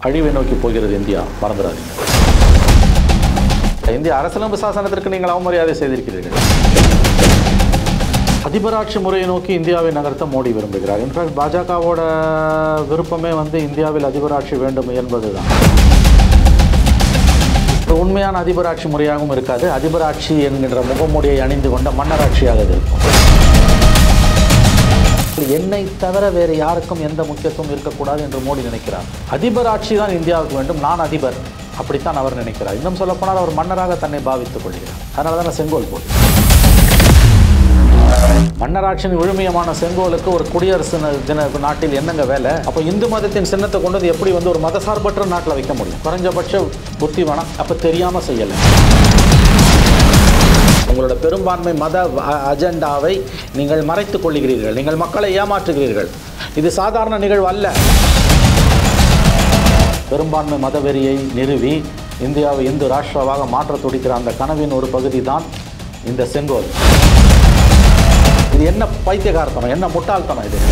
அழிவை நோக்கி போகிறது இந்தியா மறந்துடாதீங்க இந்திய அரசியலமைப்பு சாசனத்திற்கு நீங்கள் அவமரியாதை செய்திருக்கிறீர்கள் அதிபராட்சி முறையை நோக்கி இந்தியாவை நகர்த்த மோடி விரும்புகிறார் இன்ஃபேக்ட் பாஜகவோட விருப்பமே வந்து இந்தியாவில் அதிபராட்சி வேண்டும் என்பதுதான் ஒரு உண்மையான அதிபராட்சி முறையாகவும் இருக்காது அதிபராட்சி என்கின்ற முகமூடியை அணிந்து கொண்ட மன்னராட்சியாக இது இருக்கும் என்னை தவிர வேறு யாருக்கும் எந்த முக்கியத்துவம் இருக்கக்கூடாது என்று மோடி நினைக்கிறார் அதிபர் ஆட்சி தான் இந்தியாவுக்கு வேண்டும் நான் அதிபர் அப்படித்தான் அவர் நினைக்கிறார் இன்னும் சொல்லப்போனால் அவர் மன்னராக தன்னை பாவித்துக் கொள்கிறார் அதனால தான் செங்கோல் போடு மன்னராட்சியின் விழுமியமான செங்கோலுக்கு ஒரு குடியரசு ந- தின நாட்டில் என்னங்க வேலை அப்போ இந்து மதத்தின் சின்னத்தை கொண்டு வந்து எப்படி வந்து ஒரு மதசார்பற்ற நாட்டில் வைக்க முடியும் குறைஞ்சபட்ச புத்தி வேணாம் அப்போ தெரியாமல் செய்யலை உங்களோட பெரும்பான்மை மத அ- அஜெண்டாவை நீங்கள் மறைத்துக் கொள்கிறீர்கள் நீங்கள் மக்களை ஏமாற்றுகிறீர்கள் இது சாதாரண நிகழ்வு அல்ல பெரும்பான்மை மதவெறியை நிறுவி இந்தியாவை இந்து ராஷ்டிராவாக மாற்ற துடிக்கிற அந்த கனவின் ஒரு பகுதி தான் இந்த செங்கோல் இது என்ன பைத்தியகாரத்தனம் என்ன முட்டாள்தனம் இது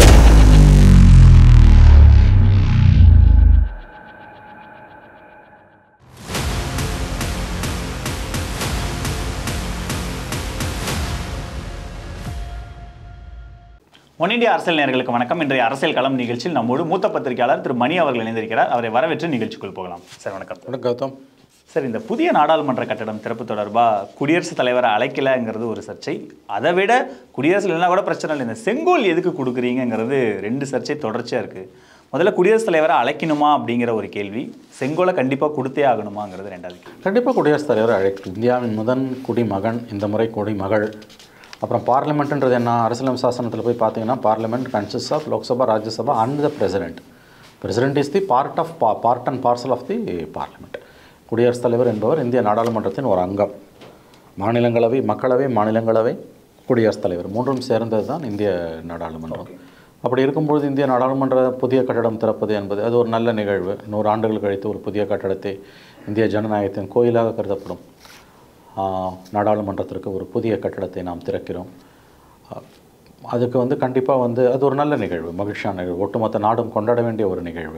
ஒன் இந்தியா அரசியல் நேயர்களுக்கு வணக்கம் இன்றைய அரசியல் களம் நிகழ்ச்சியில் நம்மோடு மூத்த பத்திரிகையாளர் திரு மணி அவர்கள் இணைந்திருக்கிறார் அவரை வரவேற்று நிகழ்ச்சிக்குள் போகலாம் சார் வணக்கம் கௌதம் சார் இந்த புதிய நாடாளுமன்ற கட்டடம் திறப்பு தொடர்பாக குடியரசுத் தலைவரை அழைக்கலங்கிறது ஒரு சர்ச்சை அதை விட குடியரசு இல்லைனா கூட பிரச்சனை இல்லை இந்த செங்கோல் எதுக்கு கொடுக்குறீங்கங்கிறது ரெண்டு சர்ச்சை தொடர்ச்சியாக இருக்குது முதல்ல குடியரசுத் தலைவரை அழைக்கணுமா அப்படிங்கிற ஒரு கேள்வி செங்கோலை கண்டிப்பாக கொடுத்தே ஆகணுமாங்கிறது ரெண்டாவது கேள்வி கண்டிப்பாக குடியரசுத் தலைவர் அழைக்கும் இந்தியாவின் முதன் குடிமகன் இந்த முறை குடிமகள் அப்புறம் பார்லிமெண்ட்ன்றது என்ன அரசியலமைப்பு சாசனத்தில் போய் பார்த்தீங்கன்னா parliament consist of Lok Sabha Rajya Sabha and the president president is the part of பா part and parcel of the parliament குடியரசுத் தலைவர் என்பவர் இந்திய நாடாளுமன்றத்தின் ஒரு அங்கம் மாநிலங்களவை மக்களவை மாநிலங்களவை குடியரசுத் தலைவர் மூன்றும் சேர்ந்தது தான் இந்திய நாடாளுமன்றம் அப்படி இருக்கும்பொழுது இந்திய நாடாளுமன்ற புதிய கட்டடம் திறப்பது என்பது அது ஒரு நல்ல நிகழ்வு நூறு ஆண்டுகள் கழித்து ஒரு புதிய கட்டடத்தை இந்திய ஜனநாயகத்தின் கோயிலாக கருதப்படும் ஆஹ், நாடாளுமன்றத்திற்கு ஒரு புதிய கட்டடத்தை நாம் திறக்கிறோம் ஆஹ், அதுக்கு வந்து கண்டிப்பாக வந்து அது ஒரு நல்ல நிகழ்வு மகிழ்ச்சியான நிகழ்வு ஒட்டுமொத்த நாடும் கொண்டாட வேண்டிய ஒரு நிகழ்வு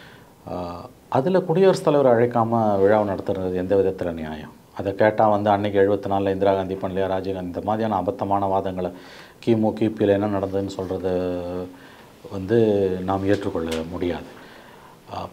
அதில் குடியரசுத் தலைவர் அழைக்காமல் விழாவை நடத்துறது எந்த விதத்தில் நியாயம் அதை கேட்டால் வந்து அன்னைக்கு எழுபத்தி நாலில் இந்திரா காந்தி பண்ணலையா ராஜீவ்காந்தி இந்த மாதிரியான அபத்தமான வாதங்களை கிமு கிபியில் என்ன நடந்ததுன்னு சொல்கிறது வந்து நாம் ஏற்றுக்கொள்ள முடியாது ஆஹ்,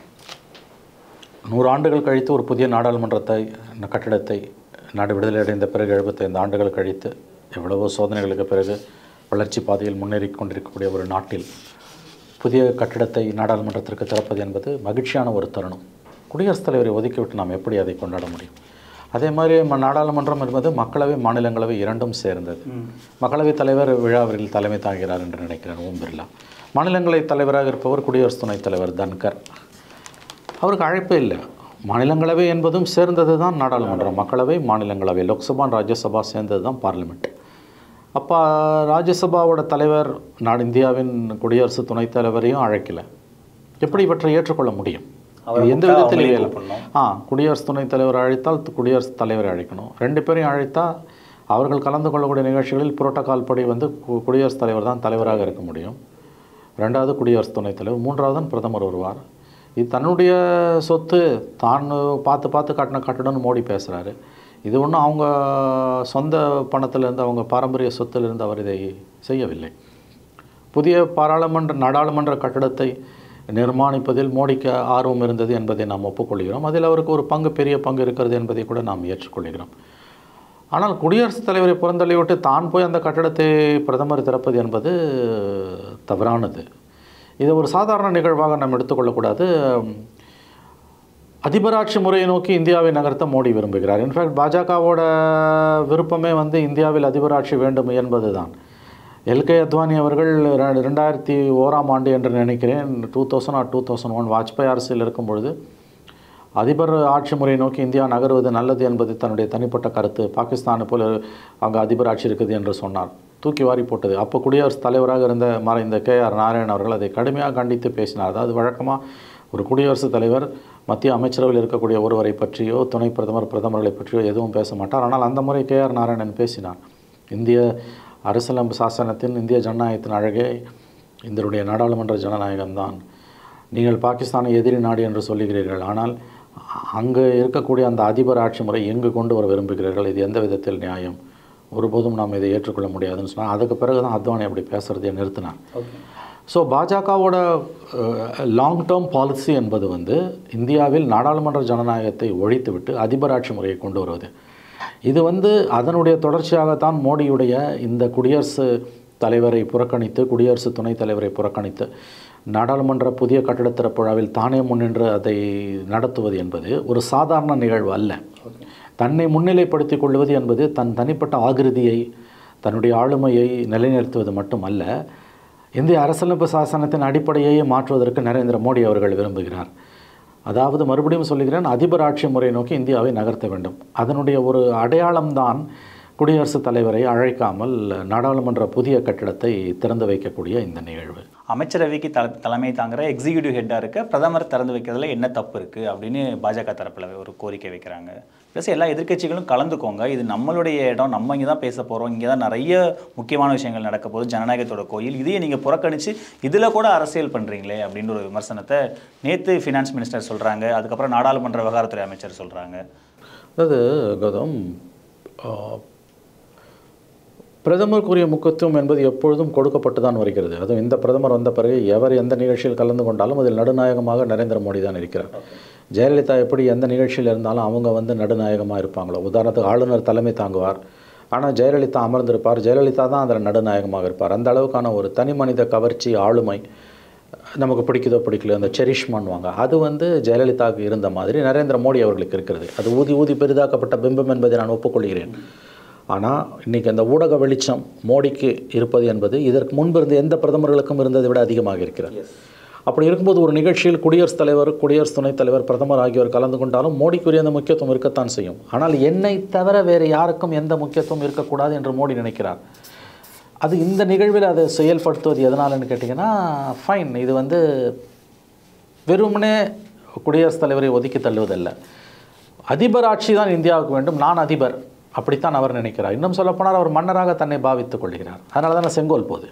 நூறு ஆண்டுகள் கழித்து ஒரு புதிய நாடாளுமன்றத்தை இந்த கட்டிடத்தை நாடு விடுதலை அடைந்த பிறகு எழுபத்தைந்து ஆண்டுகள் கழித்து எவ்வளவோ சோதனைகளுக்கு பிறகு வளர்ச்சி பாதையில் முன்னேறி கொண்டிருக்கக்கூடிய ஒரு நாட்டில் புதிய கட்டிடத்தை நாடாளுமன்றத்திற்கு திறப்பது என்பது மகிழ்ச்சியான ஒரு தருணம் குடியரசுத் தலைவரை ஒதுக்கிவிட்டு நாம் எப்படி அதை கொண்டாட முடியும் அதே மாதிரி ம- நாடாளுமன்றம் என்பது மக்களவை மாநிலங்களவை இரண்டும் சேர்ந்தது மக்களவைத் தலைவர் விழாவில் தலைமை தாங்கிறார் என்று நினைக்கிறேன் ஓம் பிர்லா மாநிலங்களவை தலைவராக இருப்பவர் குடியரசு துணைத் தலைவர் தன்கர் அவருக்கு அழைப்பே இல்லை மாநிலங்களவை என்பதும் சேர்ந்தது தான் நாடாளுமன்றம் மக்களவை மாநிலங்களவை லோக்சபா ராஜ்யசபா சேர்ந்தது தான் பார்லிமெண்ட் அப்போ ராஜ்யசபாவோட தலைவர் நாடு இந்தியாவின் குடியரசு துணைத் தலைவரையும் அழைக்கல எப்படி இவற்றை ஏற்றுக்கொள்ள முடியும் இது எந்த விதத்தில் இயலும்? ஆ குடியரசு துணைத் தலைவர் அழைத்தால் து- குடியரசுத் தலைவரை அழைக்கணும் ரெண்டு பேரையும் அழைத்தா அவர்கள் கலந்து கொள்ளக்கூடிய நிகழ்ச்சிகளில் புரோட்டோகால் படி வந்து கு- குடியரசுத் தலைவர் தான் தலைவராக இருக்க முடியும் ரெண்டாவது குடியரசு துணைத் தலைவர் மூன்றாவது தான் பிரதமர் வருவார் இது தன்னுடைய சொத்து தான் பார்த்து பார்த்து கட்டின கட்டடம்னு மோடி பேசுகிறாரு இது ஒன்றும் அவங்க சொந்த பணத்திலிருந்து அவங்க பாரம்பரிய சொத்திலிருந்து அவர் இதை செய்யவில்லை புதிய பாராளுமன்ற நாடாளுமன்ற கட்டடத்தை நிர்மாணிப்பதில் மோடிக்கு ஆர்வம் இருந்தது என்பதை நாம் ஒப்புக்கொள்கிறோம் அதில் அவருக்கு ஒரு பங்கு பெரிய பங்கு இருக்கிறது என்பதை கூட நாம் ஏற்றுக்கொள்கிறோம் ஆனால் குடியரசுத் தலைவரை புறந்தள்ளிவிட்டு தான் போய் அந்த கட்டடத்தை பிரதமர் திறப்பது என்பது தவறானது இதை ஒரு சாதாரண நிகழ்வாக நாம் எடுத்துக்கொள்ளக்கூடாது அதிபராட்சி முறையை நோக்கி இந்தியாவை நகர்த்த மோடி விரும்புகிறார் இன்ஃபேக்ட் பாஜகவோட விருப்பமே வந்து இந்தியாவில் அதிபராட்சி வேண்டும் என்பதுதான் எல்கே அத்வானி அவர்கள் ரெ- ரெண்டாயிரத்தி ஓராம் ஆண்டு என்று நினைக்கிறேன் two thousand or two thousand one Vajpayee அரசில் இருக்கும் பொழுது அதிபர் ஆட்சி முறையை நோக்கி இந்தியா நகருவது நல்லது என்பது தன்னுடைய தனிப்பட்ட கருத்து பாகிஸ்தானை போல அங்கே அதிபர் ஆட்சி இருக்குது என்று சொன்னார் தூக்கி வாரி போட்டது அப்போ குடியரசுத் தலைவராக இருந்த மறைந்த கே ஆர் நாராயணன் அவர்கள் அதை கடுமையாக கண்டித்து பேசினார் அதாவது வழக்கமாக ஒரு குடியரசுத் தலைவர் மத்திய அமைச்சரவையில் இருக்கக்கூடிய ஒருவரை பற்றியோ துணை பிரதமர் பிரதமர்களை பற்றியோ எதுவும் பேச மாட்டார் ஆனால் அந்த முறை கே ஆர் நாராயணன் பேசினார் இந்திய அரசியலமைப்பு சாசனத்தின் இந்திய ஜனநாயகத்தின் அழகே இதனுடைய நாடாளுமன்ற ஜனநாயகம்தான் நீங்கள் பாகிஸ்தானை எதிரி நாடு என்று சொல்லுகிறீர்கள் ஆனால் அங்கு இருக்கக்கூடிய அந்த அதிபர் ஆட்சி முறை எங்கு கொண்டு வர விரும்புகிறீர்கள் இது எந்த விதத்தில் நியாயம் ஒருபோதும் நாம் இதை ஏற்றுக்கொள்ள முடியாதுன்னு சொன்னால் அதுக்கு பிறகு தான் அத்வானி அப்படி பேசுகிறதையே நிறுத்தினார் ஸோ பாஜகவோட லாங் டேர்ம் பாலிசி என்பது வந்து இந்தியாவில் நாடாளுமன்ற ஜனநாயகத்தை ஒழித்துவிட்டு அதிபராட்சி முறையை கொண்டு வருவது இது வந்து அதனுடைய தொடர்ச்சியாகத்தான் மோடியுடைய இந்த குடியரசு தலைவரை புறக்கணித்து குடியரசு துணைத் தலைவரை புறக்கணித்து நாடாளுமன்ற புதிய கட்டடத் திறப்பு விழாவில் தானே முன்னின்று அதை நடத்துவது என்பது ஒரு சாதாரண நிகழ்வு அல்ல தன்னை முன்னிலைப்படுத்திக் கொள்வது என்பது தன் தனிப்பட்ட ஆகிருதியை தன்னுடைய ஆளுமையை நிலைநிறுத்துவது மட்டுமல்ல இந்திய அரசியலமைப்பு சாசனத்தின் அடிப்படையை மாற்றுவதற்கு நரேந்திர மோடி அவர்கள் விரும்புகிறார் அதாவது மறுபடியும் சொல்லுகிறேன் அதிபர் ஆட்சி முறை நோக்கி இந்தியாவை நகர்த்த வேண்டும் அதனுடைய ஒரு அடையாளம்தான் குடியரசுத் தலைவரை அழைக்காமல் நாடாளுமன்ற புதிய கட்டிடத்தை திறந்து வைக்கக்கூடிய இந்த நிகழ்வு அமைச்சரவைக்கு தல தலைமை தாங்குற எக்ஸிக்யூட்டிவ் ஹெட்டாக இருக்க பிரதமர் திறந்து வைக்கிறதுல என்ன தப்பு இருக்குது அப்படின்னு பாஜக தரப்பில் ஒரு கோரிக்கை வைக்கிறாங்க ப்ளஸ் எல்லா எதிர்க்கட்சிகளும் கலந்துக்கோங்க இது நம்மளுடைய இடம் நம்ம இங்கே தான் பேச போகிறோம் இங்கே தான் நிறைய முக்கியமான விஷயங்கள் நடக்க போகுது ஜனநாயகத்தோட கோயில் இதையே நீங்கள் புறக்கணித்து இதில் கூட அரசியல் பண்ணுறீங்களே அப்படின்ற ஒரு விமர்சனத்தை நேற்று ஃபினான்ஸ் மினிஸ்டர் சொல்கிறாங்க அதுக்கப்புறம் நாடாளுமன்ற விவகாரத்துறை அமைச்சர் சொல்கிறாங்க அதாவது கௌதம் ஆஹ், பிரதமருக்குரிய முக்கியத்துவம் என்பது எப்பொழுதும் கொடுக்கப்பட்டு தான் வருகிறது அதுவும் இந்த பிரதமர் வந்த பிறகு எவர் எந்த நிகழ்ச்சியில் கலந்து கொண்டாலும் அதில் நடுநாயகமாக நரேந்திர மோடி தான் இருக்கிறார் ஜெயலலிதா எப்படி எந்த நிகழ்ச்சியில் இருந்தாலும் அவங்க வந்து நடுநாயகமாக இருப்பாங்களோ உதாரணத்துக்கு ஆளுநர் தலைமை தாங்குவார் ஆனால் ஜெயலலிதா அமர்ந்திருப்பார் ஜெயலலிதா தான் அதில் நடுநாயகமாக இருப்பார் அந்த அளவுக்கான ஒரு தனி மனித கவர்ச்சி ஆளுமை நமக்கு பிடிக்குதோ பிடிக்கலையோ அந்த செரிஷ்மான்வாங்க அது வந்து ஜெயலலிதாவுக்கு இருந்த மாதிரி நரேந்திர மோடி அவர்களுக்கு இருக்கிறது அது ஊதி ஊதி பெரிதாக்கப்பட்ட பிம்பம் என்பதை நான் ஒப்புக்கொள்கிறேன் ஆனால் இன்றைக்கி அந்த ஊடக வெளிச்சம் மோடிக்கு இருப்பது என்பது இதற்கு முன்பு இருந்த எந்த பிரதமர்களுக்கும் இருந்ததை விட அதிகமாக இருக்கிறது அப்படி இருக்கும்போது ஒரு நிகழ்ச்சியில் குடியரசுத் தலைவர் குடியரசு துணைத் தலைவர் பிரதமர் ஆகியோர் கலந்து கொண்டாலும் மோடிக்குரிய அந்த முக்கியத்துவம் இருக்கத்தான் செய்யும் ஆனால் என்னை தவிர வேறு யாருக்கும் எந்த முக்கியத்துவம் இருக்கக்கூடாது என்று மோடி நினைக்கிறார் அது இந்த நிகழ்வில் அதை செயல்படுத்துவது எதனாலன்னு கேட்டிங்கன்னா ஃபைன் இது வந்து வெறுமனே குடியரசுத் தலைவரை ஒதுக்கி தள்ளுவதல்ல அதிபர் ஆட்சி தான் இந்தியாவுக்கு வேண்டும் நான் அதிபர் அப்படித்தான் அவர் நினைக்கிறார் இன்னும் சொல்லப்போனால் அவர் மன்னராக தன்னை பாவித்துக் கொள்கிறார் அதனால தான் செங்கோல் போகுது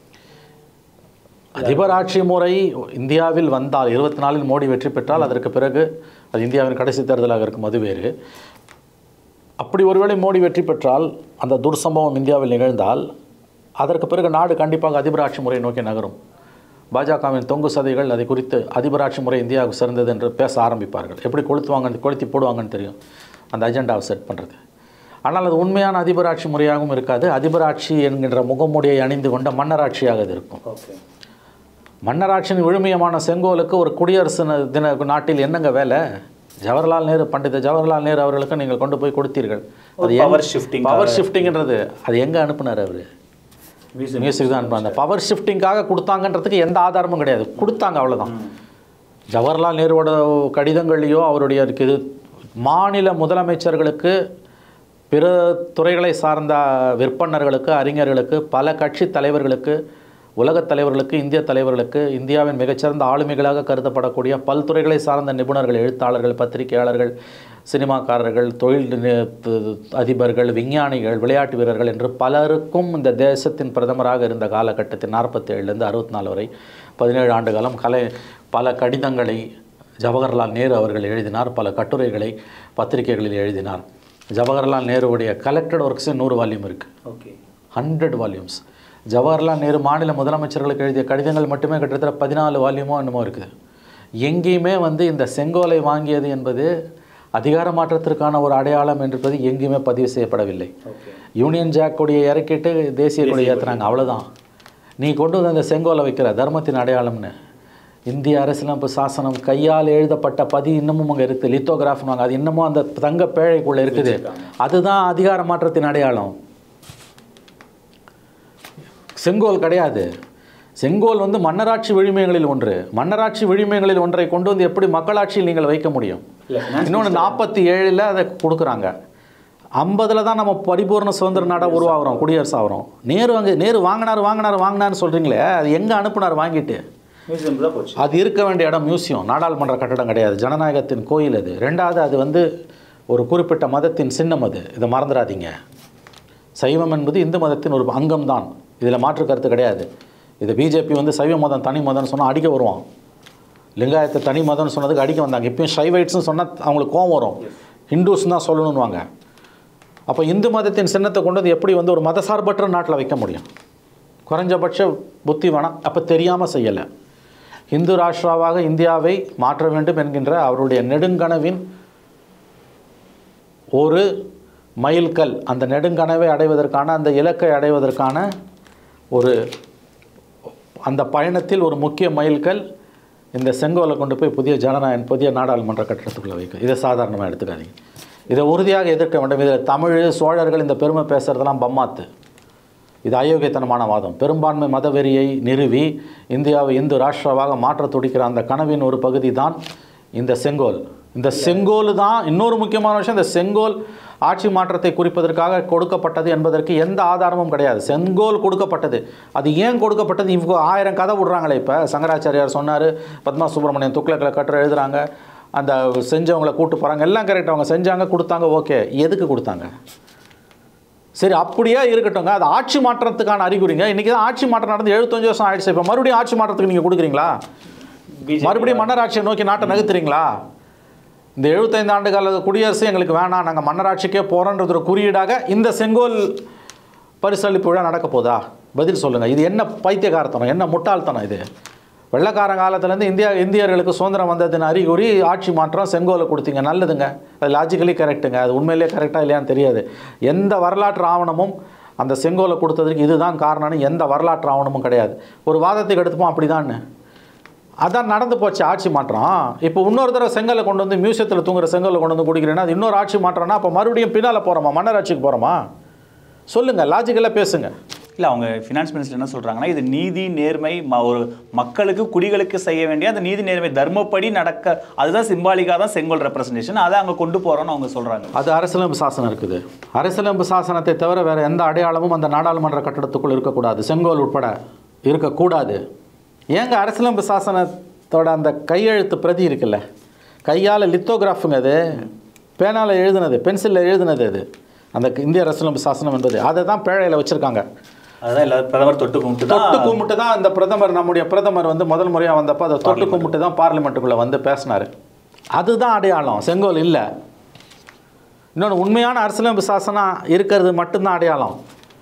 அதிபர் ஆட்சி முறை இந்தியாவில் வந்தால் இருபத்தி நாலில் மோடி வெற்றி பெற்றால் அதற்கு பிறகு அது இந்தியாவின் கடைசி தேர்தலாக இருக்கும் அது வேறு அப்படி ஒருவேளை மோடி வெற்றி பெற்றால் அந்த துர்சம்பவம் இந்தியாவில் நிகழ்ந்தால் அதற்கு பிறகு நாடு கண்டிப்பாக அதிபர் ஆட்சி முறை நோக்கி நகரும் பாஜகவின் தொங்கு சதைகள் அதை குறித்து அதிபர் ஆட்சி முறை இந்தியாவுக்கு சிறந்தது என்று பேச ஆரம்பிப்பார்கள் எப்படி கொளுத்துவாங்க கொளுத்தி போடுவாங்கன்னு தெரியும் அந்த அஜெண்டாவை செட் பண்ணுறது ஆனால் அது உண்மையான அதிபர் ஆட்சி முறையாகவும் இருக்காது அதிபர் ஆட்சி என்கின்ற முகமூடியை அணிந்து கொண்ட மன்னராட்சியாக அது இருக்கும் மன்னராட்சியின் விழுமியமான செங்கோலுக்கு ஒரு குடியரசு ந- தின நாட்டில் என்னங்க வேலை ஜவஹர்லால் நேரு பண்டித ஜவஹர்லால் நேரு அவர்களுக்கு நீங்கள் கொண்டு போய் கொடுத்தீர்கள் ஒரு power shifting பவர் ஷிஃப்டிங்கிறது அது எங்கே அனுப்புனார் அவர் மியூசிக் தான் அனுப்புனார் அந்த பவர் ஷிஃப்டிங்காக கொடுத்தாங்கன்றதுக்கு எந்த ஆதாரமும் கிடையாது கொடுத்தாங்க அவ்வளவுதான் ஜவஹர்லால் நேருவோட கடிதங்கள்லையோ அவருடைய இது மாநில முதலமைச்சர்களுக்கு பிற துறைகளை சார்ந்த விற்பனர்களுக்கு அறிஞர்களுக்கு பல கட்சி தலைவர்களுக்கு உலகத் தலைவர்களுக்கு இந்திய தலைவர்களுக்கு இந்தியாவின் மிகச்சிறந்த ஆளுமைகளாக கருதப்படக்கூடிய பல்துறைகளை சார்ந்த நிபுணர்கள் எழுத்தாளர்கள் பத்திரிகையாளர்கள் சினிமாக்காரர்கள் தொழில் நி- து- அதிபர்கள் விஞ்ஞானிகள் விளையாட்டு வீரர்கள் என்று பலருக்கும் இந்த தேசத்தின் பிரதமராக இருந்த காலகட்டத்தில் நாற்பத்தி ஏழுலேருந்து அறுபத்தி நாலு வரை பதினேழு ஆண்டு காலம் கலை பல கடிதங்களை ஜவஹர்லால் நேரு அவர்கள் எழுதினார் பல கட்டுரைகளை பத்திரிகைகளில் எழுதினார் ஜவஹர்லால் நேருவுடைய கலெக்டட் ஒர்க்ஸே நூறு வால்யூம் இருக்குது okay hundred volumes Jawaharlal Nehru மாநில முதலமைச்சர்களுக்கு எழுதிய கடிதங்கள் மட்டுமே கிட்டத்தட்ட பதினாலு வால்யூமோ என்னமோ இருக்குது எங்கேயுமே வந்து இந்த செங்கோலை வாங்கியது என்பது அதிகார மாற்றத்திற்கான ஒரு அடையாளம் என்பது எங்கேயுமே பதிவு செய்யப்படவில்லை ஓகே யூனியன் ஜாக் கொடியை இறக்கிட்டு தேசிய கொடியை ஏற்றுறாங்க அவ்வளவுதான் நீ கொண்டு வந்து அந்த செங்கோலை வைக்கிற தர்மத்தின் அடையாளம்னு இந்திய அரசியலமைப்பு சாசனம் கையால் எழுதப்பட்ட பதி இன்னமும் அங்கே இருக்குது லித்தோகிராஃப்னுவாங்க அது இன்னமும் அந்த தங்க பேழைக்குள்ளே இருக்குது அதுதான் அதிகார மாற்றத்தின் அடையாளம் செங்கோல் கிடையாது செங்கோல் வந்து மன்னராட்சி விழுமியங்களில் ஒன்று மன்னராட்சி விழுமியங்களில் ஒன்றை கொண்டு வந்து எப்படி மக்களாட்சியில் நீங்கள் வைக்க முடியும் இன்னொன்று நாற்பத்தி ஏழில் அதை கொடுக்குறாங்க ஐம்பதில் தான் நம்ம பரிபூர்ண சுதந்திர நாடாக உருவாகிறோம் குடியரசு ஆகிறோம் நேரு அங்கே நேரு வாங்கினார் வாங்கினார் வாங்கினார்னு சொல்கிறீங்களே அது எங்கே அனுப்புனார் வாங்கிட்டு மியூசியம் தான் போச்சு அது இருக்க வேண்டிய இடம் மியூசியம் நாடாளுமன்ற கட்டடம் கிடையாது ஜனநாயகத்தின் கோயில் அது ரெண்டாவது அது வந்து ஒரு குறிப்பிட்ட மதத்தின் சின்னம் அது இதை மறந்துடாதீங்க சைவம் என்பது இந்து மதத்தின் ஒரு அங்கம்தான் இதில் மாற்று கருத்து கிடையாது இது பிஜேபி வந்து சைவ மதம் தனி மதம்னு சொன்னால் அடிக்க வருவான் லிங்காயத்தை தனி மதம்னு சொன்னதுக்கு அடிக்க வந்தாங்க இப்பயும் ஷைவைட்ஸ்னு சொன்னால் அவங்களுக்கு கோவம் வரும் ஹிந்துஸ் தான் சொல்லணும்னுவாங்க அப்போ இந்து மதத்தின் சின்னத்தை கொண்டு வந்து எப்படி வந்து ஒரு மதசார்பற்ற நாட்டில் வைக்க முடியும் குறைஞ்சபட்ச புத்தி வேணாம் அப்போ தெரியாமல் செய்யலை இந்து ராஷ்டிராவாக இந்தியாவை மாற்ற வேண்டும் என்கின்ற அவருடைய நெடுங்கனவின் ஒரு மைல்கல் அந்த நெடுங்கனவை அடைவதற்கான அந்த இலக்கை அடைவதற்கான ஒரு அந்த பயணத்தில் ஒரு முக்கிய மைல்கல் இந்த செங்கோலை கொண்டு போய் புதிய ஜனநாயக புதிய நாடாளுமன்ற கட்டடத்துக்குள்ளே வைக்க இதை சாதாரணமாக எடுத்துக்காதீங்க இதை உறுதியாக எதிர்க்க வேண்டும் இதில் தமிழ் சோழர்கள் இந்த பெருமை பேசுகிறதெல்லாம் பம்மாத்து இது அயோக்கியத்தனமான வாதம் பெரும்பான்மை மதவெறியை நிறுவி இந்தியாவை இந்து ராஷ்டிராவாக மாற்ற துடிக்கிற அந்த கனவின் ஒரு பகுதி தான் இந்த செங்கோல் இந்த செங்கோல் தான் இன்னொரு முக்கியமான விஷயம் இந்த செங்கோல் ஆட்சி மாற்றத்தை குறிப்பதற்காக கொடுக்கப்பட்டது என்பதற்கு எந்த ஆதாரமும் கிடையாது செங்கோல் கொடுக்கப்பட்டது அது ஏன் கொடுக்கப்பட்டது இவங்க ஆயிரம் கதை விடுறாங்களே இப்போ சங்கராச்சாரியார் சொன்னார் பத்மா சுப்பிரமணியன் துக்ளக்கில் கட்டுரை எழுதுறாங்க அந்த செஞ்சவங்களை கூட்டு போகிறாங்க எல்லாம் கரெக்ட் அவங்க செஞ்சாங்க கொடுத்தாங்க ஓகே எதுக்கு கொடுத்தாங்க சரி அப்படியே இருக்கட்டும்ங்க அது ஆட்சி மாற்றத்துக்கான அறிகுறிங்க இன்றைக்கி தான் ஆட்சி மாற்றம் நடந்து எழுபத்தஞ்சு வருஷம் ஆயிடுச்சு இப்போ மறுபடியும் ஆட்சி மாற்றத்துக்கு நீங்கள் கொடுக்குறீங்களா மறுபடியும் மன்னராட்சியை நோக்கி நாட்டை நகர்த்துறீங்களா இந்த எழுபத்தைந்து ஆண்டு கால குடியரசு எங்களுக்கு வேணாம் நாங்கள் மன்னராட்சிக்கே போகிறோன்றது ஒரு குறியீடாக இந்த செங்கோல் பரிசளிப்பு விழா நடக்க போதா பதில் சொல்லுங்கள் இது என்ன பைத்தியகாரத்தனம் என்ன முட்டாள்தனம் இது வெள்ளக்காரன் காலத்துலேருந்து இந்தியா இந்தியர்களுக்கு சுதந்திரம் வந்ததின் அறிகுறி ஆட்சி மாற்றம் செங்கோலை கொடுத்தீங்க நல்லதுங்க அது லாஜிக்கலி கரெக்ட்டுங்க அது உண்மையிலேயே கரெக்டாக இல்லையான்னு தெரியாது எந்த வரலாற்று ஆவணமும் அந்த செங்கோலை கொடுத்ததுக்கு இதுதான் காரணம்னு எந்த வரலாற்று ஆவணமும் கிடையாது ஒரு வாதத்துக்கு எடுத்துப்போம் அப்படிதான்னு அதான் நடந்து போச்சு ஆட்சி மாற்றம் இப்போ இன்னொரு தடவை செங்கலை கொண்டு வந்து மியூசியத்தில் தூங்குற செங்கலை கொண்டு வந்து குடிக்கிறேன்னா அது இன்னொரு ஆட்சி மாற்றம்னா அப்போ மறுபடியும் பின்னால் போகிறோமா மன்னராட்சிக்கு போகிறோமா சொல்லுங்கள் லாஜிக்கலாக பேசுங்க இல்லை அவங்க ஃபினான்ஸ் மினிஸ்டர் என்ன சொல்கிறாங்கன்னா இது நீதி நேர்மை ம- ஒரு மக்களுக்கு குடிகளுக்கு செய்ய வேண்டிய அந்த நீதி நேர்மை தர்மப்படி நடக்க அதுதான் சிம்பாலிக்காக தான் செங்கோல் ரெப்ரசன்டேஷன் அதை அங்கே கொண்டு போகிறோன்னு அவங்க சொல்கிறாங்க அது அரசியலமைப்பு சாசனம் இருக்குது அரசியலமைப்பு சாசனத்தை தவிர வேறு எந்த அடையாளமும் அந்த நாடாளுமன்ற கட்டடத்துக்குள் இருக்கக்கூடாது செங்கோல் உட்பட இருக்கக்கூடாது ஏங்க அரசியலமைப்பு சாசனத்தோட அந்த கையெழுத்து பிரதி இருக்குல்ல கையால் லித்தோகிராஃபுங்க அது பேனால் எழுதுனது பென்சிலில் எழுதுனது அது அந்த இந்திய அரசியலமைப்பு சாசனம் என்பது அதை தான் பேழையில் வச்சுருக்காங்க அதுதான் எல்லாரும் பிரதமர் தொட்டு கும்பிட்டு தான் தொட்டு கும்பிட்டு தான் இந்த பிரதமர் நம்முடைய பிரதமர் வந்து முதல் முறையாக வந்தப்போ அதை தொட்டு கும்பிட்டு தான் பார்லிமெண்ட்டுக்குள்ளே வந்து பேசினார் அதுதான் அடையாளம் செங்கோல் இல்லை இன்னொன்று உண்மையான அரசியலமைப்பு சாசனம் இருக்கிறது மட்டும்தான் அடையாளம்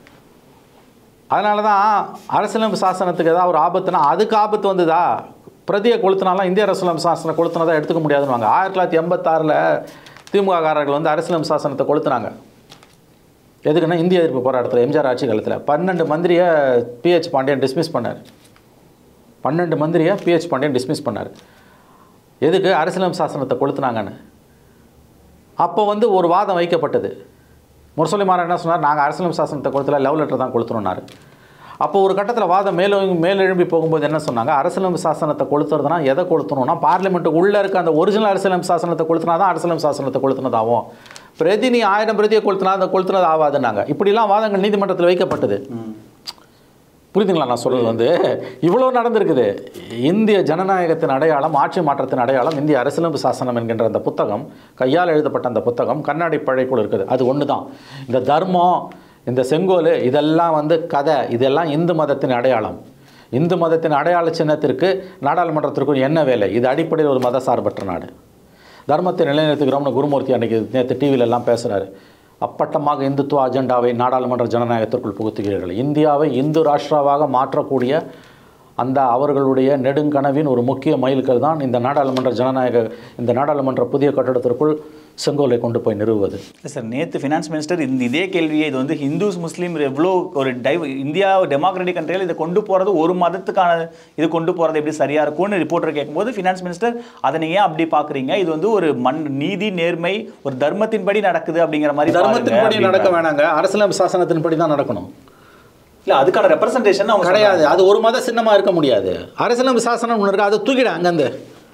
அதனால தான் அரசியலமைப்பு சாசனத்துக்கு ஏதாவது ஒரு ஆபத்துனா அதுக்கு ஆபத்து வந்ததா பிரதியை கொளுத்தினாலும் இந்திய அரசியலமைப்பு சாசனம் கொளுத்தினதா எடுத்துக்க முடியாதுன்னு ஆயிரத்தி தொள்ளாயிரத்தி எண்பத்தாறில் திமுககாரர்கள் வந்து அரசியலமைப்பு சாசனத்தை கொளுத்துனாங்க எதுக்குன்னா இந்திய எதிர்ப்பு போராட்டத்தில் எம்ஜிஆர் ஆட்சி காலத்தில் பன்னெண்டு மந்திரியை பிஹெச் பாண்டியன் டிஸ்மிஸ் பண்ணார் பன்னெண்டு மந்திரியை பிஹெச் பாண்டியன் டிஸ்மிஸ் பண்ணார் எதுக்கு அரசியலமைப்பு சாசனத்தை கொளுத்துனாங்கன்னு அப்போ வந்து ஒரு வாதம் வைக்கப்பட்டது முரசொலி மாறன் என்ன சொன்னார் நாங்கள் அரசியலமைப்பு சாசனத்தை கொளுத்தல லவ் லெட்டர் தான் கொளுத்துறோம்னாரு அப்போ ஒரு கட்டத்தில் வாதம் மேலும் மேலெழும்பி போகும்போது என்ன சொன்னாங்க அரசியலமைப்பு சாசனத்தை கொளுத்துறதுனா எதை கொளுத்தணும்னா பார்லிமெண்ட்டு உள்ளே இருக்க அந்த ஒரிஜினல் அரசியலமைப்பு சாசனத்தை கொளுத்துனா தான் அரசியலமைப்பு சாசனத்தை கொளுத்துனதாகும் பிரதி நீ ஆயிரம் பிரதியை கொளுத்துனா அந்த கொளுத்துனது ஆகாதுன்னாங்க இப்படிலாம் வாதங்கள் நீதிமன்றத்தில் வைக்கப்பட்டது புரியுதுங்களா நான் சொல்றது வந்து இவ்வளோ நடந்திருக்குது இந்திய ஜனநாயகத்தின் அடையாளம் ஆட்சி மாற்றத்தின் அடையாளம் இந்திய அரசியலமைப்பு சாசனம் என்கின்ற அந்த புத்தகம் கையால் எழுதப்பட்ட அந்த புத்தகம் கண்ணாடி பழைக்குள் இருக்குது அது ஒன்று தான் இந்த தர்மம் இந்த செங்கோல் இதெல்லாம் வந்து கதை இதெல்லாம் இந்து மதத்தின் அடையாளம் இந்து மதத்தின் அடையாள சின்னத்திற்கு நாடாளுமன்றத்திற்கும் என்ன வேலை இது அடிப்படையில் ஒரு மத சார்பற்ற நாடு தர்மத்தை நிலைநிறுத்துகிறோம்னு குருமூர்த்தி அன்னைக்கு நேற்று டிவியில எல்லாம் பேசுகிறாரு அப்பட்டமாக இந்துத்துவ அஜெண்டாவை நாடாளுமன்ற ஜனநாயகத்திற்குள் புகுத்துகிறீர்கள் இந்தியாவை இந்து ராஷ்டிராவாக மாற்றக்கூடிய அந்த அவர்களுடைய நெடுங்கனவின் ஒரு முக்கிய மைல்கல் தான் இந்த நாடாளுமன்ற ஜனநாயக இந்த நாடாளுமன்ற புதிய கட்டடத்திற்குள் செங்கோலை கொண்டு போய் நிறுவுவது இல்லை சார் நேற்று ஃபினான்ஸ் மினிஸ்டர் இந்த இதே கேள்வியை இது வந்து ஹிந்துஸ் முஸ்லீம் எவ்வளோ ஒரு டைவ் இந்தியா டெமோக்ராட்டிக் கண்ட்ரியில் இதை கொண்டு போகிறது ஒரு மதத்துக்கான இது கொண்டு போகிறது எப்படி சரியாக இருக்கும்னு ரிப்போர்ட்டர் கேட்கும்போது ஃபினான்ஸ் மினிஸ்டர் அதை நீங்கள் ஏன் அப்படி பார்க்குறீங்க இது வந்து ஒரு மண் நீதி நேர்மை ஒரு தர்மத்தின்படி நடக்குது அப்படிங்கிற மாதிரி தர்மத்தின்படி நடக்க வேணாங்க அரசியலமைப்பு சாசனத்தின்படி தான் நடக்கணும் இல்லை அதுக்கான ரெப்ரசன்டேஷன் அவங்க கிடையாது அது ஒரு மத சின்னமாக இருக்க முடியாது அரசியலமைப்பு சாசனம் ஒன்று இருக்கு அதை தூக்கிட அங்கேருந்து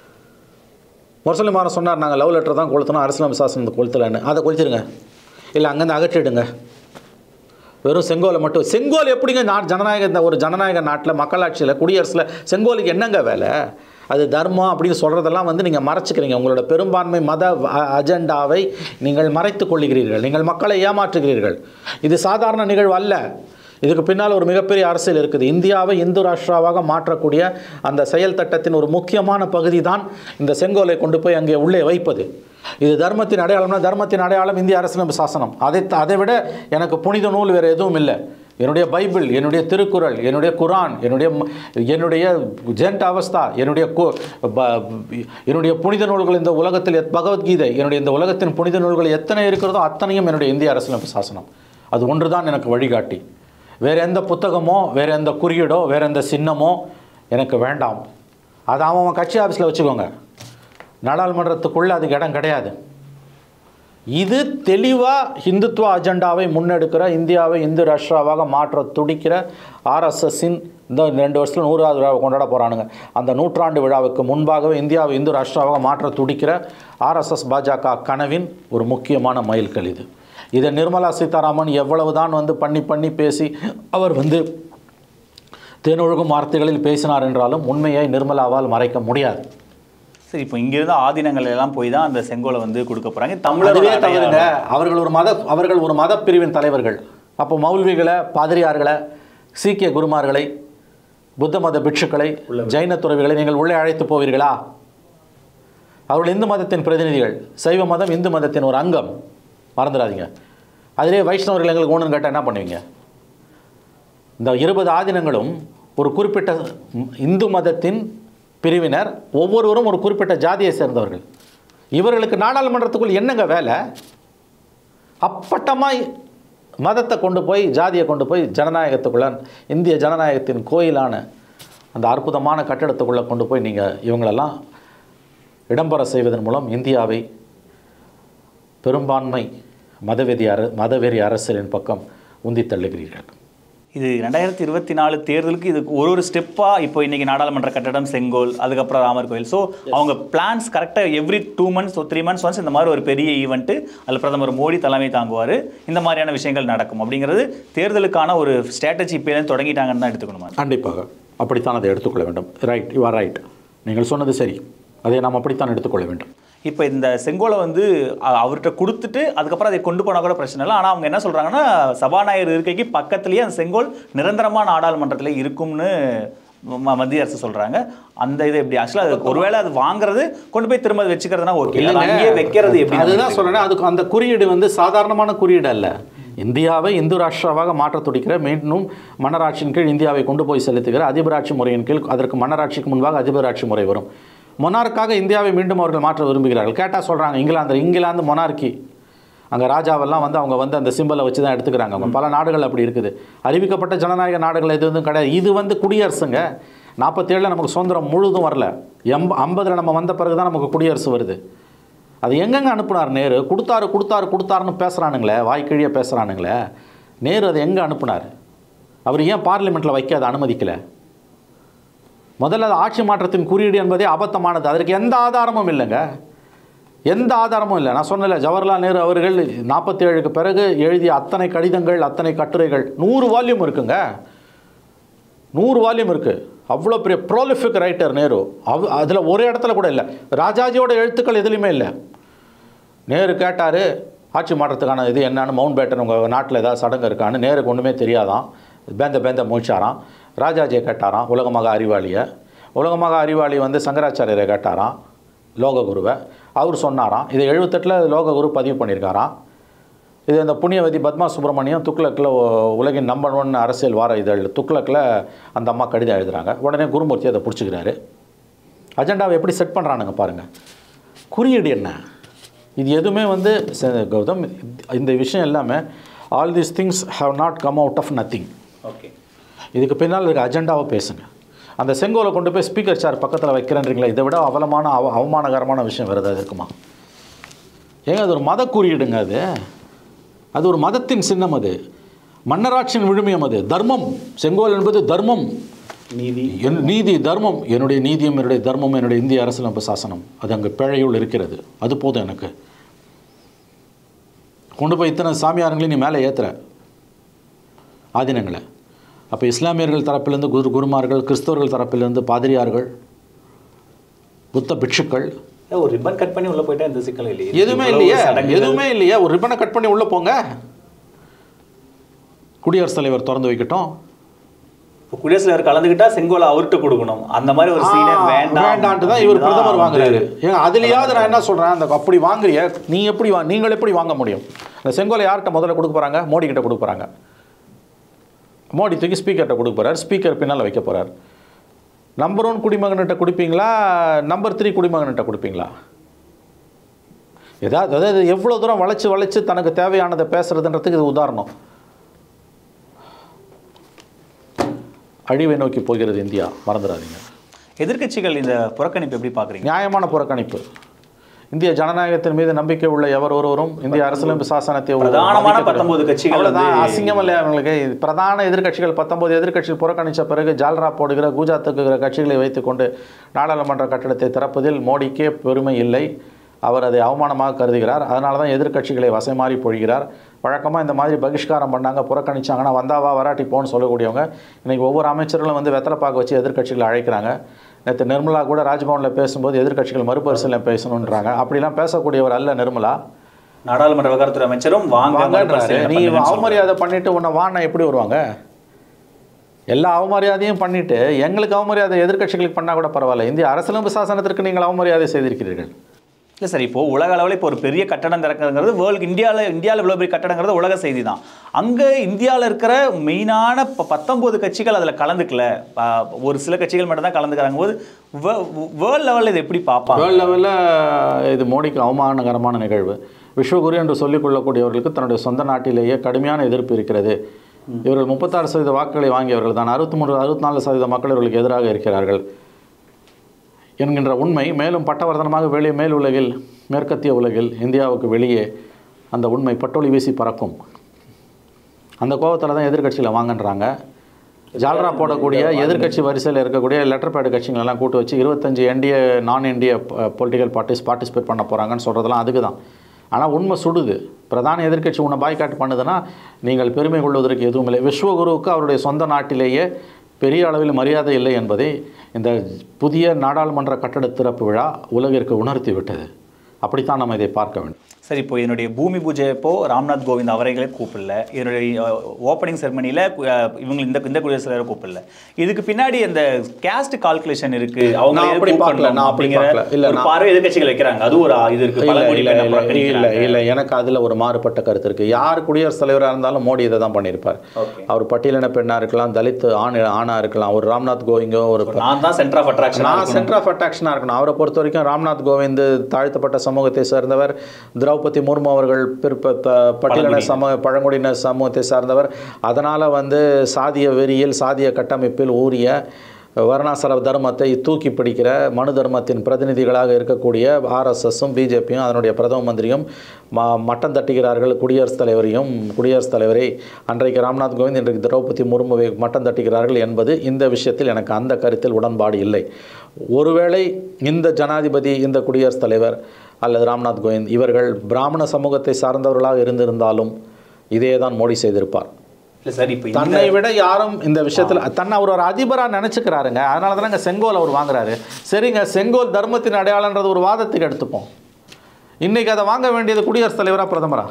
முரசொலி மாறன் சொன்னார் நாங்கள் லவ் லெட்டர் தான் கொளுத்தணும் அரசியலமைப்பு சாசனத்தை கொளுத்தலன்னு அதை கொளுத்திருங்க இல்லை அங்கேருந்து அகற்றிடுங்க வெறும் செங்கோலை மட்டும் செங்கோல் எப்படிங்க நான் ஜனநாயக இந்த ஒரு ஜனநாயக நாட்டில் மக்களாட்சியில் குடியரசில் செங்கோலுக்கு என்னங்க வேலை அது தர்மம் அப்படின்னு சொல்கிறதெல்லாம் வந்து நீங்கள் மறைச்சிக்கிறீங்க உங்களோட பெரும்பான்மை மத அ- அஜெண்டாவை நீங்கள் மறைத்துக் கொள்ளுகிறீர்கள் நீங்கள் மக்களை ஏமாற்றுகிறீர்கள் இது சாதாரண நிகழ்வு அல்ல இதுக்கு பின்னால் ஒரு மிகப்பெரிய அரசியல் இருக்குது இந்தியாவை இந்து ராஷ்டிராவாக மாற்றக்கூடிய அந்த செயல் திட்டத்தின் ஒரு முக்கியமான பகுதி தான் இந்த செங்கோலை கொண்டு போய் அங்கே உள்ளே வைப்பது இது தர்மத்தின் அடையாளம்னா தர்மத்தின் அடையாளம் இந்திய அரசியலமைப்பு சாசனம் அதை அதை விட எனக்கு புனித நூல் வேறு எதுவும் இல்லை என்னுடைய பைபிள் என்னுடைய திருக்குறள் என்னுடைய குரான் என்னுடைய ம- என்னுடைய ஜென்ட் அவஸ்தா என்னுடைய கு- ப- என்னுடைய புனித நூல்கள் இந்த உலகத்தில் எத்- பகவத்கீதை என்னுடைய இந்த உலகத்தின் புனித நூல்கள் எத்தனை இருக்கிறதோ அத்தனையும் என்னுடைய இந்திய அரசியலமைப்பு சாசனம் அது ஒன்று தான் எனக்கு வழிகாட்டி வேறு எந்த புத்தகமோ வேறு எந்த குறியீடோ வேறு எந்த சின்னமோ எனக்கு வேண்டாம் அதை அவன் அவன் கட்சி ஆஃபீஸில் வச்சுக்கோங்க நாடாளுமன்றத்துக்குள்ளே அதுக்கு இடம் கிடையாது இது தெளிவாக ஹிந்துத்துவ அஜெண்டாவை முன்னெடுக்கிற இந்தியாவை இந்து ராஷ்டிராவாக மாற்ற துடிக்கிற ஆர்எஸ்எஸ்ஸின் இந்த ரெண்டு வருஷத்தில் நூறாவது விழாவை கொண்டாட போகிறானுங்க அந்த நூற்றாண்டு விழாவுக்கு முன்பாகவே இந்தியாவை இந்து ராஷ்டிராவாக மாற்ற துடிக்கிற ஆர்எஸ்எஸ் பாஜக கனவின் ஒரு முக்கியமான மைல்கல் இது இதை நிர்மலா சீதாராமன் எவ்வளவு தான் வந்து பண்ணி பண்ணி பேசி அவர் வந்து தேனொழுகும் வார்த்தைகளில் பேசினார் என்றாலும் உண்மையை நிர்மலாவால் மறைக்க முடியாது சரி இப்போ இங்கிருந்து ஆதீனங்கள் எல்லாம் போய் தான் அந்த செங்கோலை வந்து கொடுக்க போறாங்க அதுவே தமிழரோட தவறுங்க அடையாளம். அவர்கள் ஒரு மத அவர்கள் ஒரு மத பிரிவின் தலைவர்கள் அப்போ மௌல்விகளை பாதிரியார்களை சீக்கிய குருமார்களை புத்த மத பிட்சுக்களை ஜைன துறவிகளை நீங்கள் உள்ளே அழைத்து போவீர்களா அவர்கள் இந்து மதத்தின் பிரதிநிதிகள் சைவ மதம் இந்து மதத்தின் ஒரு அங்கம் மறந்துடாதீங்க அதிலே வைஷ்ணவர்கள் எங்களுக்கு ஒன்றுன்னு கேட்டால் என்ன பண்ணுவீங்க இந்த இருபது ஆதீனங்களும் ஒரு குறிப்பிட்ட ம், இந்து மதத்தின் பிரிவினர் ஒவ்வொருவரும் ஒரு குறிப்பிட்ட ஜாதியை சேர்ந்தவர்கள் இவர்களுக்கு நாடாளுமன்றத்துக்குள் என்னங்க வேலை அப்பட்டமாய் மதத்தை கொண்டு போய் ஜாதியை கொண்டு போய் ஜனநாயகத்துக்குள்ள இந்திய ஜனநாயகத்தின் கோயிலான அந்த அற்புதமான கட்டடத்துக்குள்ளே கொண்டு போய் நீங்கள் இவங்களெல்லாம் இடம்பெற செய்வதன் மூலம் இந்தியாவை பெரும்பான்மை மதவெறி அர மதவெறி அரசியலின் பக்கம் உந்தி தள்ளுகிறீர்கள் இது ரெண்டாயிரத்தி இருபத்தி நாலு தேர்தலுக்கு இதுக்கு ஒரு ஒரு ஸ்டெப்பாக இப்போ இன்னைக்கு நாடாளுமன்ற கட்டடம் செங்கோல் அதுக்கப்புறம் ராமர் கோயில் ஸோ அவங்க பிளான்ஸ் கரெக்டாக every two months three months once இந்த மாதிரி ஒரு பெரிய ஈவெண்ட்டு அதில் பிரதமர் மோடி தலைமை தாங்குவார் இந்த மாதிரியான விஷயங்கள் நடக்கும் அப்படிங்கிறது தேர்தலுக்கான ஒரு ஸ்ட்ராட்டஜி இப்போலேருந்து தொடங்கிட்டாங்கன்னு தான் எடுத்துக்கணுமா கண்டிப்பாக அப்படித்தான் அதை எடுத்துக்கொள்ள வேண்டும் ரைட் யூ ஆர் ரைட் நீங்கள் சொன்னது சரி அதை நாம் அப்படித்தான் எடுத்துக்கொள்ள வேண்டும் இப்போ இந்த செங்கோலை வந்து அ- அவர்கிட்ட கொடுத்துட்டு அதுக்கப்புறம் அதை கொண்டு போனால் கூட பிரச்சனை இல்லை ஆனால் அவங்க என்ன சொல்கிறாங்கன்னா சபாநாயகர் இருக்கைக்கு பக்கத்துலேயே அந்த செங்கோல் நிரந்தரமாக நாடாளுமன்றத்தில் இருக்கும்னு ம- மத்திய அரசு சொல்கிறாங்க அந்த இது எப்படி ஆக்சுவலாக அது ஒருவேளை அது வாங்குறது கொண்டு போய் திரும்ப அது வச்சுக்கிறதுனா ஓகே இல்லைங்க. அங்கேயே வைக்கிறது எப்படி அதுதான் சொல்றேன் அதுக்கு அந்த குறியீடு வந்து சாதாரணமான குறியீடு அல்ல இந்தியாவை இந்து ராஷ்டிராவாக மாற்ற துடிக்கிற மீண்டும் மன்னராட்சியின் கீழ் இந்தியாவை கொண்டு போய் செலுத்துகிற அதிபராட்சி முறையின் கீழ் அதற்கு மன்னராட்சிக்கு முன்பாக அதிபராட்சி முறை வரும் மொனார்க்காக இந்தியாவை மீண்டும் அவர்கள் மாற்ற விரும்புகிறார்கள் கேட்டால் சொல்கிறாங்க இங்கிலாந்து இங்கிலாந்து மொனார்க்கி அங்கே ராஜாவெல்லாம் வந்து அவங்க வந்து அந்த சிம்பலை வச்சு தான் எடுத்துக்கிறாங்க அவங்க பல நாடுகள் அப்படி இருக்குது அறிவிக்கப்பட்ட ஜனநாயக நாடுகள் எது வந்து கிடையாது இது வந்து குடியரசுங்க நாற்பத்தேழில் நமக்கு சுதந்திரம் முழுதும் வரல எம்ப ஐம்பதில் நம்ம வந்த பிறகு தான் நமக்கு குடியரசு வருது அது எங்கெங்க அனுப்புனார் நேரு கொடுத்தாரு கொடுத்தாரு கொடுத்தாருன்னு பேசுகிறானுங்களே வாய்க்கிழிய பேசுகிறானுங்களே நேரு அதை எங்கே அனுப்புனார் அவர் ஏன் பார்லிமெண்ட்டில் வைக்க அதை அனுமதிக்கலை முதல்ல அது ஆட்சி மாற்றத்தின் குறியீடு என்பதே அபத்தமானது அதற்கு எந்த ஆதாரமும் இல்லைங்க எந்த ஆதாரமும் இல்லை நான் சொன்னல ஜவஹர்லால் நேரு அவர்கள் நாற்பத்தி ஏழுக்கு பிறகு எழுதிய அத்தனை கடிதங்கள் அத்தனை கட்டுரைகள் நூறு வால்யூம் இருக்குங்க நூறு வால்யூம் இருக்குது அவ்வளோ பெரிய ப்ரோலிஃபிக் ரைட்டர் நேரு அவ் அதில் ஒரு இடத்துல கூட இல்லை ராஜாஜியோட எழுத்துக்கள் எதுலேயுமே இல்லை நேரு கேட்டார் ஆட்சி மாற்றத்துக்கான இது என்னன்னு மவுண்ட் பேட்டன் உங்கள் நாட்டில் ஏதாவது சடங்கு இருக்கான்னு நேருக்கு ஒன்றுமே தெரியாதான் பேந்த பேந்த மூச்சாராம் ராஜாஜியை கேட்டாராம் உலகமாக அறிவாளியை உலகமாக அறிவாளி வந்து சங்கராச்சாரியரை கேட்டாராம் லோககுருவை அவர் சொன்னாராம் இதை எழுபத்தெட்டில் லோககுரு பதிவு பண்ணியிருக்காராம் இது இந்த புண்ணியவதி பத்மா சுப்பிரமணியம் துக்ளக்கில் உலகின் நம்பர் ஒன் அரசியல் வார இதழ் துக்ளக்கில் அந்த அம்மா கடிதம் எழுதுறாங்க உடனே குருமூர்த்தி அதை பிடிச்சிக்கிறாரு அஜெண்டாவை எப்படி செட் பண்ணுறானுங்க பாருங்கள் குறியீடு என்ன இது எதுவுமே வந்து ச- கௌதம் இந்த விஷயம் எல்லாமே all these things have not come out of nothing okay இதுக்கு பின்னால் இருக்க அஜெண்டாவை பேசுங்க அந்த செங்கோலை கொண்டு போய் ஸ்பீக்கர் சேர் பக்கத்தில் வைக்கிறேன்றீங்களா இதை விட அவலமான அவ அவமானகரமான விஷயம் வேறு ஏதாவது இருக்குமா ஏங்க அது ஒரு மத குறியீடுங்க அது அது ஒரு மதத்தின் சின்னம் அது மன்னராட்சியின் விழுமியம் அது தர்மம் செங்கோல் என்பது தர்மம் நீதி என் நீதி தர்மம் என்னுடைய நீதியும் என்னுடைய தர்மம் என்னுடைய இந்திய அரசியலமைப்பு சாசனம் அது அங்கே பிழையுள் இருக்கிறது அது போதும் எனக்கு கொண்டு போய் இத்தனை சாமியாருங்களையும் நீ மேலே ஏற்றுற ஆதீனங்களை அப்போ இஸ்லாமியர்கள் தரப்பிலிருந்து குரு குருமார்கள் கிறிஸ்தவர்கள் தரப்பிலிருந்து பாதிரியார்கள் புத்த பிட்சுக்கள் ஒரு ரிப்பன் கட் பண்ணி உள்ள போயிட்டா இந்த சிக்கல் இல்லையே எதுவுமே இவ்வளவு இல்லையே சடங்குகள். எதுவுமே இல்லையே ஒரு ரிப்பனை கட் பண்ணி உள்ளே போங்க குடியரசுத் தலைவர் திறந்து வைக்கட்டும் இப்போ குடியரசுத் தலைவர் கலந்துக்கிட்டா செங்கோலை அவர்கிட்ட கொடுக்கணும் அந்த மாதிரி ஒரு சீனே வேண்டாம் வேண்டான்ட்டு தான் இவர் அப்படின்னு பிரதமர் வந்து- வாங்குறாரு ஏங்க அதுலயாவது நான் என்ன சொல்றேன் அந்த அப்படி வாங்குறிய நீ எப்படி வா நீங்கள் எப்படி வாங்க முடியும் அந்த செங்கோலை யார்கிட்ட முதல்ல கொடுக்க போறாங்க மோடி கிட்ட கொடுக்க போறாங்க மோடி தூக்கி ஸ்பீக்கர்கிட்ட கொடுக்க போறாரு ஸ்பீக்கர் பின்னால் வைக்க போறாரு நம்பர் ஒன் குடிமகன்கிட்ட கொடுப்பீங்களா நம்பர் த்ரீ குடிமகன்கிட்ட கொடுப்பீங்களா ஏதாவது அதாவது எவ்வளோ தூரம் வளைச்சு வளைச்சு தனக்கு தேவையானதை பேசுறதுன்றதுக்கு இது உதாரணம் அழிவை நோக்கி போகிறது இந்தியா மறந்துடாதீங்க எதிர்க்கட்சிகள் இந்த புறக்கணிப்பு எப்படி பாக்குறீங்க நியாயமான புறக்கணிப்பு இந்திய ஜனநாயகத்தின் மீது நம்பிக்கை உள்ள எவர் ஒருவரும் இந்திய அரசியலமைப்பு சாசனத்தை ஒரு- பிரதானமான மதிக்கக்கூடாது. 19 கட்சிகள் அவ்வளவுதான் வந்து- அசிங்கம் இல்லையா அவங்களுக்கு இது பிரதான எதிர்க்கட்சிகள் பத்தொன்பது எதிர்க்கட்சிகள் புறக்கணித்த பிறகு ஜால்ரா போடுகிற கூஜா தூக்குகிற கட்சிகளை வைத்துக்கொண்டு நாடாளுமன்ற கட்டடத்தை திறப்பதில் மோடிக்கே பெருமை இல்லை அவர் அதை அவமானமாக கருதுகிறார் அதனால தான் எதிர்க்கட்சிகளை வசைமாறி பொழிகிறார் வழக்கமாக இந்த மாதிரி பகிஷ்காரம் பண்ணாங்க புறக்கணிச்சாங்கன்னா வந்தாவா வராட்டி போன்னு சொல்லக்கூடியவங்க இன்னைக்கு ஒவ்வொரு அமைச்சர்களும் வந்து வெத்தலை பாக்க வச்சு எதிர்க்கட்சிகளை அழைக்கிறாங்க நேற்று நிர்மலா கூட ராஜ்பவனில் பேசும்போது எதிர்க்கட்சிகள் மறுபரிசீலனை பேசணுன்றாங்க அப்படிலாம் பேசக்கூடியவர் அல்ல நிர்மலா நாடாளுமன்ற விவகாரத்துறை அமைச்சரும் வாங்க வாங்கன்றாரு மறுபரிசீலனை நீ பண்ணுங்கன்னு சொல்றாரு. அவமரியாதை பண்ணிட்டு உன்னை வானா எப்படி வருவாங்க எல்லா அவமரியாதையும் பண்ணிட்டு எங்களுக்கு அவமரியாதை எதிர்க்கட்சிகளுக்கு பண்ணா கூட பரவாயில்ல இந்திய அரசியலமைப்பு சாசனத்திற்கு நீங்கள் அவமரியாதை செய்திருக்கிறீர்கள் இல்லை சார் இப்போ உலக அளவில் இப்போ ஒரு பெரிய கட்டடம் திறக்கிறதுங்கிறது வேர்ல்டு இந்தியாவில் இந்தியாவில் இவ்வளோ பெரிய கட்டடங்கிறது உலக செய்தி தான் அங்கே இந்தியாவில் இருக்கிற மெயினான இப்போ பத்தொம்போது கட்சிகள் அதில் கலந்துக்கல ஆ, ஒரு சில கட்சிகள் மட்டும் தான் கலந்துக்கிறாங்க போது வேர்ல்ட் லெவலில் இதை எப்படி பார்ப்பாங்க வேர்ல்ட் லெவலில் இது மோடிக்கு அவமானகரமான நிகழ்வு விஸ்வகுரு என்று சொல்லிக் கொள்ளக்கூடியவர்களுக்கு தன்னுடைய சொந்த நாட்டிலேயே கடுமையான எதிர்ப்பு இருக்கிறது இவர்கள் முப்பத்தாறு சதவீத வாக்குகளை வாங்கியவர்கள் தான் அறுபத்தி மூணு அறுபத்தி நாலு சதவீத மக்கள் இவர்களுக்கு எதிராக இருக்கிறார்கள் என்கின்ற உண்மை மேலும் பட்டவர்த்தனமாக வெளியே மேல் உலகில் மேற்கத்திய உலகில் இந்தியாவுக்கு வெளியே அந்த உண்மை பட்டொளி வீசி பறக்கும் அந்த கோபத்தில் தான் எதிர்க்கட்சியில் வாங்கன்றாங்க ஜால்ரா போடக்கூடிய எதிர்க்கட்சி வரிசையில் இருக்கக்கூடிய லெட்டர் பேடு கட்சிகள் எல்லாம் கூட்டு வச்சு இருபத்தஞ்சு என்டிஏ நான் இந்திய பொலிட்டிக்கல் பார்ட்டிஸ் பார்ட்டிசிபேட் பண்ண போகிறாங்கன்னு சொல்கிறதெல்லாம் அதுக்கு தான் ஆனால் உண்மை சுடுது பிரதான எதிர்க்கட்சி உன்னை பாய்காட் பண்ணுதுன்னா நீங்கள் பெருமை கொள்வதற்கு எதுவும் இல்லை விஸ்வகுருவுக்கு அவருடைய சொந்த நாட்டிலேயே பெரிய அளவில் மரியாதை இல்லை என்பதை இந்த புதிய நாடாளுமன்ற கட்டட திறப்பு விழா உலகிற்கு உணர்த்தி விட்டது அப்படித்தான் நம்ம இதை பார்க்க வேண்டும் சரி இப்போ இதனுடைய பூமி பூஜை அப்போ ராம்நாத் கோவிந்த் அவரைகளே கூப்பிடல இதனுடைய ஓப்பனிங் செரமனியில் இவங்க இந்த இந்த குடியரசுத் தலைவரை கூப்பிடல இதுக்கு பின்னாடி அந்த கேஸ்ட் கால்குலேஷன் இருக்கு அவங்க நான் எதுக்கு அப்படி பார்க்கல, கூப்பிடணும் நான் அப்படி அப்படிங்கிற பார்க்கல. இல்ல, ஒரு நான் பார்வை எதிர்க்கட்சிகள் வைக்கிறாங்க அது ஒரு இது இருக்கு பல இல்லை கோடி இல்லை பேர் இல்லை புறக்கணிக்கிறாங்க. இல்லை இல்லை எனக்கு அதில் ஒரு மாறுபட்ட கருத்து இருக்குது யார் குடியரசுத் தலைவராக இருந்தாலும் மோடி இதை தான் பண்ணியிருப்பார் Okay. அவர் பட்டியலின பெண்ணாக இருக்கலாம் தலித் ஆண் ஆணாக இருக்கலாம் ஒரு ராம்நாத் கோவிங்கோ ஒரு நான் தான் சென்டர் ஆஃப் அட்ராக்ஷன் நான் சென்டர் ஆஃப் அட்ராக்ஷனாக இருக்கணும் அவரை பொறுத்த வரைக்கும் ராம்நாத் கோவிந்த் தாழ்த்தப்பட்ட சமூகத்தை சேர்ந்தவர் திரௌபதி முர்மு அவர்கள் பிற்ப ப- பட்டியலின சமூக பழங்குடியின சமூகத்தை சார்ந்தவர் அதனால் வந்து சாதிய வெறியில் சாதிய கட்டமைப்பில் ஊறிய வர்ணாசிர தர்மத்தை தூக்கி பிடிக்கிற மனு தர்மத்தின் பிரதிநிதிகளாக இருக்கக்கூடிய ஆர்எஸ்எஸும் பிஜேபியும் அதனுடைய பிரதம மந்திரியும் ம மட்டம் தட்டுகிறார்கள் குடியரசுத் தலைவரையும் குடியரசுத் தலைவரை அன்றைக்கு ராம்நாத் கோவிந்த் இன்றைக்கு திரௌபதி முர்முவை மட்டம் தட்டுகிறார்கள் என்பது இந்த விஷயத்தில் எனக்கு அந்த கருத்தில் உடன்பாடு இல்லை ஒருவேளை இந்த ஜனாதிபதி இந்த குடியரசுத் தலைவர் அல்லது ராம்நாத் கோவிந்த் இவர்கள் பிராமண சமூகத்தை சார்ந்தவர்களாக இருந்திருந்தாலும் இதே தான் மோடி செய்திருப்பார் இல்லை சார் இப்போ இந்த தன்னை விட யாரும் இந்த விஷயத்தில் தன்னை அவர் ஒரு அதிபராக நினச்சிக்கிறாருங்க அதனால தானங்க செங்கோல் அவர் வாங்குறாரு சரிங்க செங்கோல் தர்மத்தின் அடையாளன்றது ஒரு வாதத்துக்கு எடுத்துப்போம் இன்னைக்கு அதை வாங்க வேண்டியது குடியரசுத் தலைவரா பிரதமரா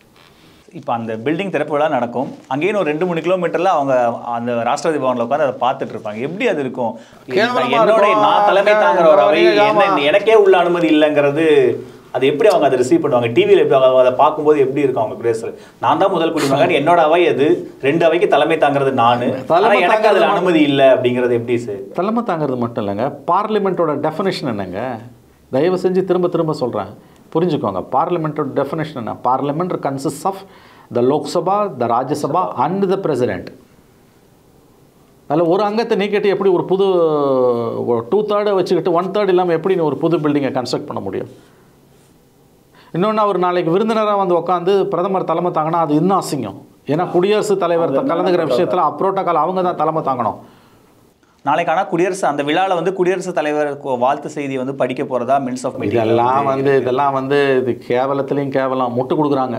இப்போ அந்த பில்டிங் திறப்பு விழா நடக்கும் அங்கேயும் ஒரு ரெண்டு மூணு கிலோமீட்டர்ல அவங்க அந்த ராஷ்டிரபதி பவன்ல உட்காந்து அதை பார்த்துட்டு இருப்பாங்க எப்படி அது இருக்கும் கேவலமா என்னோட இருக்கும். நான் தலைமை தாங்குற ஒரு அவை ஆமா. என்ன எனக்கே உள்ள அனுமதி இல்லைங்கிறது அது எப்படி அவங்க அதை ரிசீவ் பண்ணுவாங்க டிவியில் எப்படி அவங்க அதை பார்க்கும்போது எப்படி இருக்கும் அவங்க குடியரசு நான் தான் முதல் குடிமகன் என்னோட அவை அது ரெண்டு அவைக்கு தலைமை தாங்கிறது நானு தலைமை ஆனா எனக்கு தாங்கிறது அதுல மட்டும். அனுமதி இல்லை அப்படிங்கிறது எப்படி சார் தலைமை தாங்கிறது மட்டும் இல்லைங்க பார்லிமெண்ட்டோட டெஃபினேஷன் என்னங்க தயவு செஞ்சு திரும்ப திரும்ப சொல்கிறேன் புரிஞ்சுக்கோங்க பார்லிமெண்ட்டோட டெஃபினேஷன் என்ன parliament consist of the Lok Sabha the Rajya Sabha and the president அதில் ஒரு அங்கத்தை நீக்கிட்டு எப்படி ஒரு புது டூ தேர்டை வச்சுக்கிட்டு ஒன் தேர்ட் இல்லாமல் எப்படி நீ ஒரு புது பில்டிங்கை கன்ஸ்ட்ரக்ட் பண்ண முடியும் இன்னொன்று அவர் நாளைக்கு விருந்தினராக வந்து உட்காந்து பிரதமர் தலைமை தாங்கினா அது இன்னும் அசிங்கம் ஏன்னா குடியரசுத் தலைவர் கலந்துக்கிற விஷயத்தில் அப்ரோட்டோக்கால் அவங்க தான் தலைமை தாங்கணும் நாளைக்கு ஆனா குடியரசு அந்த விழால வந்து குடியரசுத் தலைவர் கு- வாழ்த்து செய்தி வந்து படிக்க போறதா மின்ஸ் ஆஃப் மீட்டிங் இதெல்லாம் வந்து இதெல்லாம் வந்து இது கேவலத்துலேயும் கேவலம் முட்டு கொடுக்குறாங்க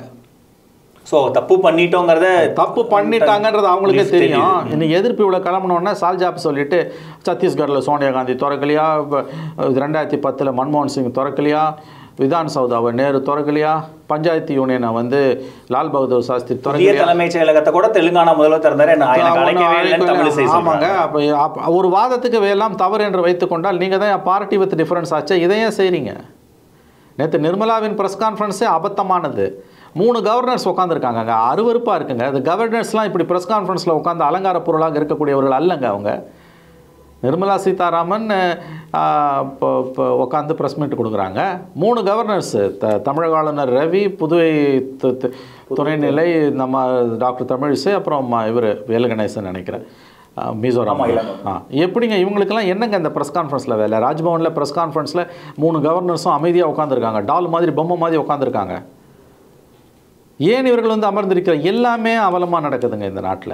ஸோ தப்பு பண்ணிட்டோங்கிறத தப்பு பண்ணிட்டாங்கன்றது அவங்களுக்கே தெரியும் இன்னைக்கு எதிர்ப்பு இவ்வளோ கிளம்பணுன்னா சால்ஜாப் சொல்லிட்டு சத்தீஸ்கரில் சோனியா காந்தி திறக்கலையா இப்ப ரெண்டாயிரத்தி பத்தில் மன்மோகன் சிங் திறக்கலையா விதான் சௌதாவை நேரு திறக்கலையா பஞ்சாயத்து யூனியனை வந்து லால் பகதூர் சாஸ்திரி புதிய திறக்கலையா தலைமைச் செயலகத்தை கூட தெலுங்கானா முதல்வர் திறந்தாரு நான் எனக்கு அழைக்கவே இல்லைன்னு தமிழிசை ஆமாங்க சொல்றாங்க அப்போ அப்ப ஒரு வாதத்துக்கு எல்லாம் தவறு என்று வைத்துக்கொண்டால் நீங்கள் தான் பார்ட்டி வித் டிஃபரன்ஸ் ஆச்சு இதை ஏன் செய்கிறீங்க நேற்று நிர்மலாவின் ப்ரெஸ் கான்ஃபரன்ஸே அபத்தமானது மூணு கவர்னர்ஸ் உட்காந்துருக்காங்க அருவருப்பாக இருக்குங்க அது கவர்னர்ஸ்லாம் இப்படி ப்ரெஸ் கான்ஃபரன்ஸில் உட்காந்து அலங்கார பொருளாக இருக்கக்கூடியவர்கள் அல்லங்க அவங்க நிர்மலா சீதாராமன் ஆஹ், இப்போ இப்போ உட்காந்து ப்ரெஸ் மீட் கொடுக்குறாங்க மூணு கவர்னர்ஸ் த தமிழக ஆளுநர் ரவி புதுவை து- து- துணைநிலை நம்ம டாக்டர் தமிழிசை அப்புறம் இவர் வேலுகணேசன் நினைக்கிறேன் ஆஹ், மிசோரம் ஆ எப்படிங்க இவங்களுக்கெல்லாம் என்னங்க இந்த ப்ரெஸ் கான்ஃபரன்ஸில் வேலை ராஜ்பவனில் ப்ரெஸ் கான்ஃபரன்ஸில் மூணு கவர்னர்ஸும் அமைதியாக உட்காந்துருக்காங்க டால் மாதிரி பொம்மை மாதிரி உட்காந்துருக்காங்க ஏன் இவர்கள் வந்து அமர்ந்திருக்கிற எல்லாமே அவலமாக நடக்குதுங்க இந்த நாட்டில்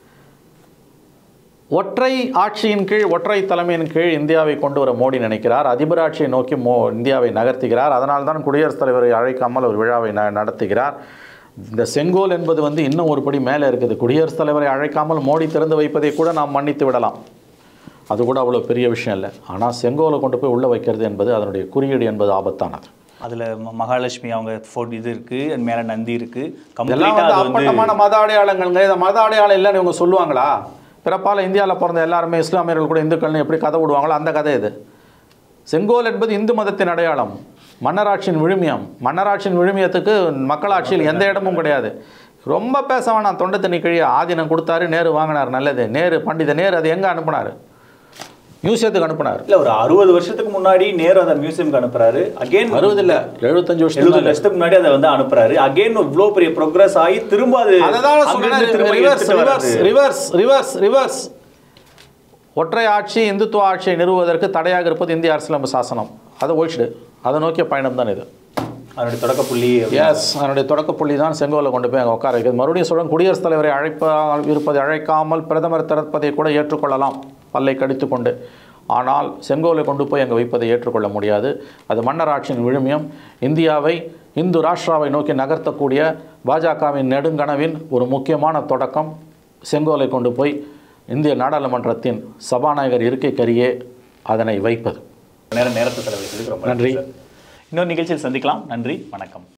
ஒற்றை ஆட்சியின் கீழ் ஒற்றை தலைமையின் கீழ் இந்தியாவை கொண்டு வர மோடி நினைக்கிறார் அதிபர் ஆட்சியை நோக்கி மோ இந்தியாவை நகர்த்துகிறார் அதனால் தான் குடியரசுத் தலைவரை அழைக்காமல் ஒரு விழாவை ந நடத்துகிறார் இந்த செங்கோல் என்பது வந்து இன்னும் ஒரு படி மேலே இருக்குது குடியரசுத் தலைவரை அழைக்காமல் மோடி திறந்து வைப்பதை கூட நாம் மன்னித்து விடலாம் அது கூட அவ்வளோ பெரிய விஷயம் இல்லை ஆனால் செங்கோலை கொண்டு போய் உள்ளே வைக்கிறது என்பது அதனுடைய குறியீடு என்பது ஆபத்தானது அதுல ம- மகாலட்சுமி அவங்க ஃபோட் இது இருக்கு அது மேல நந்தி இருக்கு இதெல்லாம் கம்ப்ளீட்டா வந்து அது வந்து அப்பட்டமான மத அடையாளங்கள்ங்க இதை மத அடையாளம் இல்லைன்னு இவங்க சொல்லுவாங்களா பிறப்பால் இந்தியாவில் பிறந்த எல்லாருமே இஸ்லாமியர்கள் கூட இந்துக்கள்னு எப்படி கதை விடுவாங்களோ அந்த கதை இது செங்கோல் என்பது இந்து மதத்தின் அடையாளம் மன்னராட்சியின் விழுமியம் மன்னராட்சியின் விழுமியத்துக்கு மக்களாட்சியில் எந்த இடமும் கிடையாது ரொம்ப பேச வேணாம் தொண்டை தண்ணி கழிய ஆதீனம் கொடுத்தாரு நேரு வாங்கினார் நல்லது நேரு பண்டித நேரு அது எங்கே அனுப்புனார் மியூசியத்துக்கு அனுப்புனார் இல்ல ஒரு அறுபது வருஷத்துக்கு முன்னாடி நேரு அதை மியூசியம்க்கு அனுப்புறாரு அகைன் அறுபது இல்லை எழுபத்தஞ்சு வருஷம் எழுபது வருஷத்துக்கு முன்னாடி அதை வந்து அனுப்புறாரு அகைன் இவ்வளவு பெரிய ப்ரோக்ரஸ் ஆகி திரும்ப அது அததான் அங்கிருந்து சொல்றேன் திரும்ப ரிவர்ஸ் எடுத்துட்டு ரிவர்ஸ் வர்றது. ரிவர்ஸ் ரிவர்ஸ் ரிவர்ஸ் ஒற்றை ஆட்சி இந்துத்துவ ஆட்சியை நிறுவுவதற்கு தடையாக இருப்பது இந்திய அரசியலமைப்பு சாசனம் அதை ஒழிச்சிடு அதை நோக்கிய பயணம் தான் இது அதனுடைய தொடக்க புள்ளி எஸ் அதனுடைய தொடக்க புள்ளி தான் செங்கோலை கொண்டு போய் அங்கே உட்கார வைக்கிறது மறுபடியும் சொல்கிறேன் குடியரசுத் தலைவரை அழைப்ப இருப்பதை அழைக்காமல் பிரதமர் திறப்பதை கூட ஏற்றுக்கொள்ளலாம் பல்லை கடித்து கொண்டு ஆனால் செங்கோலை கொண்டு போய் அங்கே வைப்பதை ஏற்றுக்கொள்ள முடியாது அது மன்னர் ஆட்சியின் விழுமியம் இந்தியாவை இந்து ராஷ்டிராவை நோக்கி நகர்த்தக்கூடிய பாஜகவின் நெடுங்கனவின் ஒரு முக்கியமான தொடக்கம் செங்கோலை கொண்டு போய் இந்திய நாடாளுமன்றத்தின் சபாநாயகர் இருக்கைக்கரியே அதனை வைப்பது நேரம் நேரத்தை செலவழிச்சதுக்கு ரொம்ப நன்றி. சார். இன்னொரு நிகழ்ச்சியில் சந்திக்கலாம் நன்றி வணக்கம்